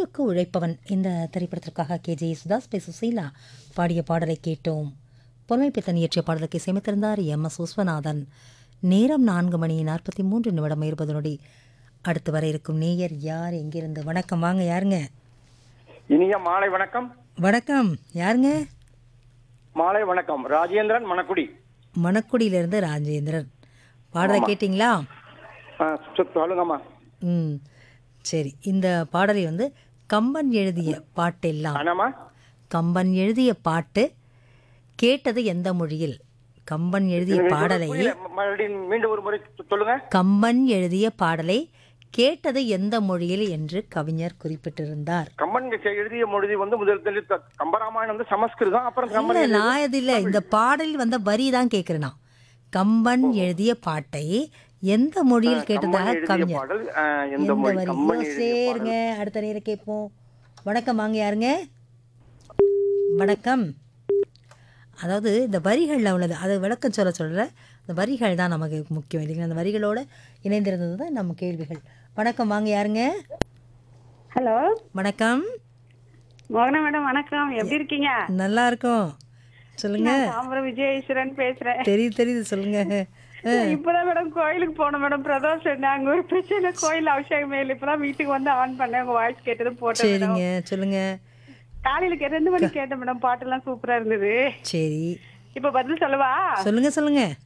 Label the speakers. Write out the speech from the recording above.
Speaker 1: ஊருக்கு உழைப்பவன் இந்த திரைப்படத்திற்காக K J Sudas P Susheela பாடிய பாடலை கேட்டோம் புலமைப்பித்தன் இயற்றிய பாடலுக்கு இசையமைத்திருந்தார் எம் எஸ் விஸ்வநாதன் நேரம் நான்கு மணி நாற்பத்தி மூன்று நிமிடம் இருபது நொடி அடுத்து வர இருக்கும் நேயர் யார் எங்கிருந்து வணக்கம் வாங்க யாருங்க
Speaker 2: இனிய மாலை வணக்கம்
Speaker 1: வணக்கம் யாருங்க
Speaker 2: மாலை வணக்கம் ராஜேந்திரன் மணக்குடி
Speaker 1: மணக்குடியிலிருந்து ராஜேந்திரன் பாடலை கேட்டிங்களா
Speaker 2: ஆ, சொ- சொல்லுங்கம்மா
Speaker 1: ம் சரி இந்த பாடலை வந்து கம்பன் எழுதிய பாட்டெல்லாம்
Speaker 2: ஆனாமா
Speaker 1: கம்பன் எழுதிய பாட்டு கேட்டது எந்த மொழியில் கம்பன் எழுதிய பாடலை
Speaker 2: புரியல, ம- மறுபடியும் மீண்டும் ஒரு முறை சொ- சொல்லுங்க
Speaker 1: கம்பன் எழுதிய பாடலை கேட்டது எந்த மொழியில் என்று கவிஞர் குறிப்பிட்டிருந்தார்
Speaker 2: கம்பன் செ- எழுதிய மொழி வந்து முதல் தெளி- த- கம்பராமாயணம் வந்து சமஸ்கிருதம் அப்புறம்
Speaker 1: இல்ல
Speaker 2: கம்பன் எழுதிய-
Speaker 1: நான் இது இல்ல இந்த பாடலில் வந்த வரி தான் கேட்கிறேன் நான் கம்பன் எழுதிய பாட்டை எந்த மொழியில் கேட்டதாக
Speaker 2: கம்பன் எழுதிய
Speaker 1: கவிஞர்
Speaker 2: பாடல் ஆ, எந்த
Speaker 1: எந்த
Speaker 2: மொழி
Speaker 1: வரி
Speaker 2: கம்பன்
Speaker 1: ஐயோ,
Speaker 2: எழுதிய
Speaker 1: சரிங்க அடுத்த நேரம் கேட்போம் வணக்கம் வாங்க யாருங்க வணக்கம் அதாவது இந்த வரிகளில் உள்ளது அதை விளக்கம் சொல்ல சொல்ற இந்த வரிகள் தான் நமக்கு முக்கியம் இல்லைங்களா அந்த வரிகளோட இணைந்திருந்தது தான் நம்ம கேள்விகள் வணக்கம் வாங்க யாருங்க
Speaker 3: ஹலோ
Speaker 1: வணக்கம்
Speaker 3: மோகனா மேடம் வணக்கம் எப்படி இருக்கீங்க
Speaker 1: நல்லா இருக்கோம் சொல்லுங்க
Speaker 3: தாம்பரம் விஜயேஸ்வரன் பேசுறேன்
Speaker 1: தெரியுது தெரியுது சொல்லுங்க
Speaker 3: இப்பதான் மேடம் கோயிலுக்கு போனோம் மேடம் பிரதோஷம் அங்க ஒரு பிரச்சனை கோயில் அபிஷேகம் இல்லை இப்பதான் வீட்டுக்கு வந்து ஆன் பண்ணேன் உங்க வாய்ஸ் கேட்டது போட்டேன் மேடம்
Speaker 1: சரிங்க சொல்லுங்க
Speaker 3: காலையில கே- ரெண்டு மணிக்கு கேட்டேன் மேடம் பாட்டெல்லாம் சூப்பரா இருந்தது
Speaker 1: சரி
Speaker 3: இப்ப பதில் சொல்லவா
Speaker 1: சொல்லுங்க சொல்லுங்க